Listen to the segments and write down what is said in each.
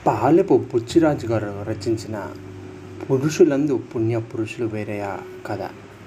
పాలెపు బుచ్చిరాజు గారు రచించిన పురుషులందు పుణ్య పురుషులు వేరయ కథ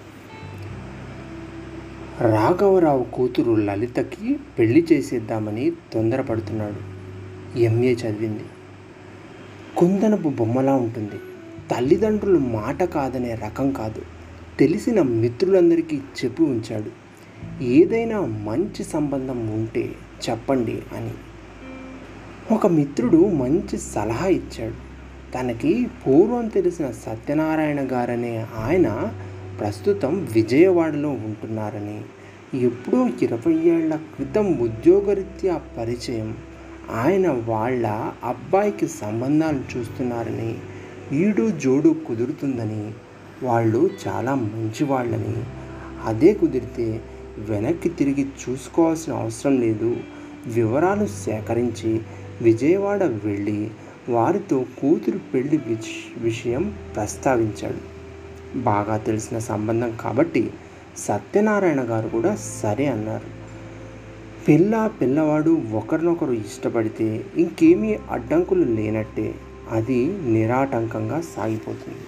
రాఘవరావు కూతురు లలితకి పెళ్లి చేసేద్దామని తొందరపడుతున్నాడు ఎంఏ చదివింది కుందనపు బొమ్మలా ఉంటుంది తల్లిదండ్రులు మాట కాదనే రకం కాదు తెలిసిన మిత్రులందరికీ చెప్పి ఉంచాడు ఏదైనా మంచి సంబంధం ఉంటే చెప్పండి అని ఒక మిత్రుడు మంచి సలహా ఇచ్చాడు తనకి పూర్వం తెలిసిన సత్యనారాయణ గారనే ఆయన ప్రస్తుతం విజయవాడలో ఉంటున్నారని ఎప్పుడో ఇరవై ఏళ్ల క్రితం ఉద్యోగరీత్యా పరిచయం ఆయన వాళ్ళ అబ్బాయికి సంబంధాలు చూస్తున్నారని ఈడు జోడు కుదురుతుందని వాళ్ళు చాలా మంచివాళ్ళని అదే కుదిరితే వెనక్కి తిరిగి చూసుకోవాల్సిన అవసరం లేదు వివరాలు సేకరించి విజయవాడ వెళ్ళి వారితో కూతురు పెళ్లి విష్ విషయం ప్రస్తావించాడు బాగా తెలిసిన సంబంధం కాబట్టి సత్యనారాయణ గారు కూడా సరే అన్నారు పిల్ల పిల్లవాడు ఒకరినొకరు ఇష్టపడితే ఇంకేమీ అడ్డంకులు లేనట్టే అది నిరాటంకంగా సాగిపోతుంది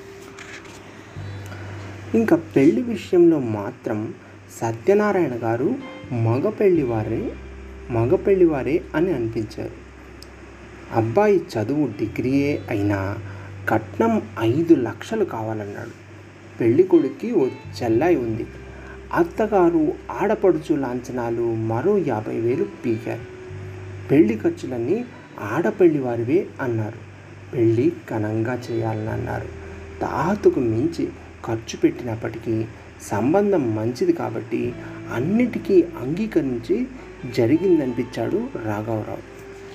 ఇంకా పెళ్లి విషయంలో మాత్రం సత్యనారాయణ గారు మగ పెళ్లివారే మగ పెళ్లివారే అని అనిపించారు అబ్బాయి చదువు డిగ్రీయే అయినా కట్నం ఐదు లక్షలు కావాలన్నాడు పెళ్లి కొడుక్కి ఓ చెల్లాయి ఉంది అత్తగారు ఆడపడుచు లాంఛనాలు మరో యాభై వేలు పీకారు పెళ్లి ఖర్చులన్నీ ఆడపెళ్లి వారివే అన్నారు పెళ్ళి ఘనంగా చేయాలని అన్నారు తాహతుకు మించి ఖర్చు పెట్టినప్పటికీ సంబంధం మంచిది కాబట్టి అన్నిటికీ అంగీకరించి జరిగిందనిపించాడు రాఘవరావు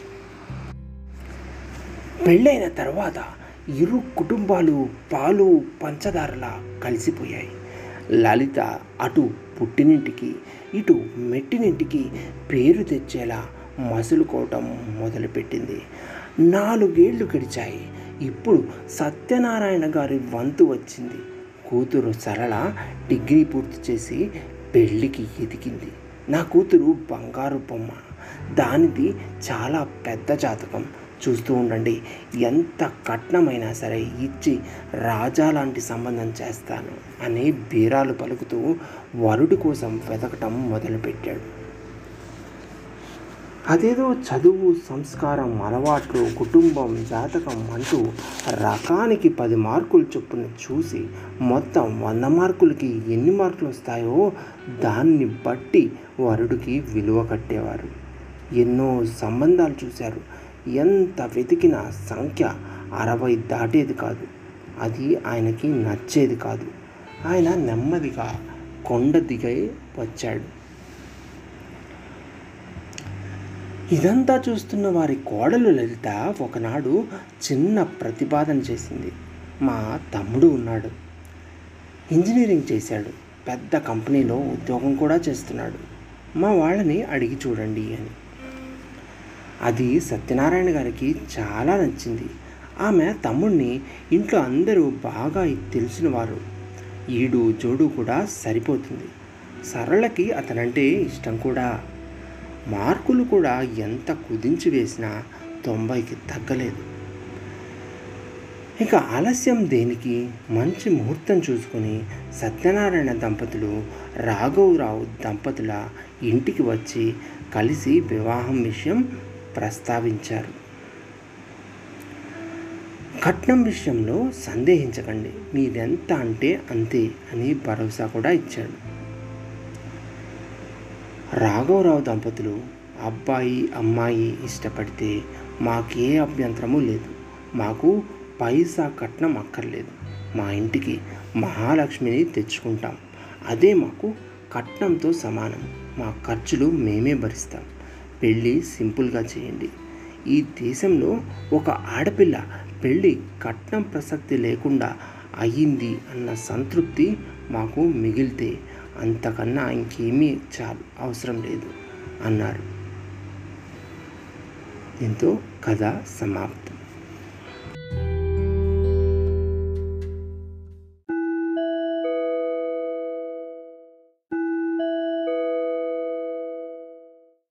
పెళ్ళైన తర్వాత ఇరు కుటుంబాలు పాలు పంచదారలా కలిసిపోయాయి లలిత అటు పుట్టినింటికి ఇటు మెట్టినింటికి పేరు తెచ్చేలా మసులుకోవటం మొదలుపెట్టింది నాలుగేళ్లు గడిచాయి ఇప్పుడు సత్యనారాయణ గారి వంతు వచ్చింది కూతురు సరళ డిగ్రీ పూర్తి చేసి పెళ్ళికి ఎదిగింది నా కూతురు బంగారు బొమ్మ దానిది చాలా పెద్ద జాతకం చూస్తూ ఉండండి ఎంత కట్నమైనా సరే ఇచ్చి రాజా లాంటి సంబంధం చేస్తాను అని బీరాలు పలుకుతూ వరుడి కోసం వెతకటం మొదలుపెట్టాడు అదేదో చదువు సంస్కారం అలవాట్లు కుటుంబం జాతకం అంటూ రకానికి పది మార్కులు చొప్పున చూసి మొత్తం వంద మార్కులకి ఎన్ని మార్కులు వస్తాయో దాన్ని బట్టి వరుడికి విలువ కట్టేవారు ఎన్నో సంబంధాలు చూశారు ఎంత వెతికిన సంఖ్య అరవై దాటేది కాదు అది ఆయనకి నచ్చేది కాదు ఆయన నెమ్మదిగా కొండ దిగై వచ్చాడు ఇదంతా చూస్తున్న వారి కోడలు లలిత ఒకనాడు చిన్న ప్రతిపాదన చేసింది మా తమ్ముడు ఉన్నాడు ఇంజనీరింగ్ చేశాడు పెద్ద కంపెనీలో ఉద్యోగం కూడా చేస్తున్నాడు మా వాళ్ళని అడిగి చూడండి అని అది సత్యనారాయణ గారికి చాలా నచ్చింది ఆమె తమ్ముడిని ఇంట్లో అందరూ బాగా తెలిసిన వారు ఈడు జోడు కూడా సరిపోతుంది సరళకి అతనంటే ఇష్టం కూడా మార్కులు కూడా ఎంత కుదించి వేసినా తొంభైకి తగ్గలేదు ఇక ఆలస్యం దేనికి మంచి ముహూర్తం చూసుకొని సత్యనారాయణ దంపతులు రాఘవరావు దంపతుల ఇంటికి వచ్చి కలిసి వివాహం విషయం ప్రస్తావించారు కట్నం విషయంలో సందేహించకండి మీరెంత అంటే అంతే అని భరోసా కూడా ఇచ్చాడు రాఘవరావు దంపతులు అబ్బాయి అమ్మాయి ఇష్టపడితే మాకే అభ్యంతరము లేదు మాకు పైసా కట్నం అక్కర్లేదు మా ఇంటికి మహాలక్ష్మిని తెచ్చుకుంటాం అదే మాకు కట్నంతో సమానం మా ఖర్చులు మేమే భరిస్తాం పెళ్ళి సింపుల్గా చేయండి ఈ దేశంలో ఒక ఆడపిల్ల పెళ్ళి కట్నం ప్రసక్తి లేకుండా అయ్యింది అన్న సంతృప్తి మాకు మిగిలితే అంతకన్నా ఇంకేమీ చాలు అవసరం లేదు అన్నారు దీంతో కథ సమాప్తం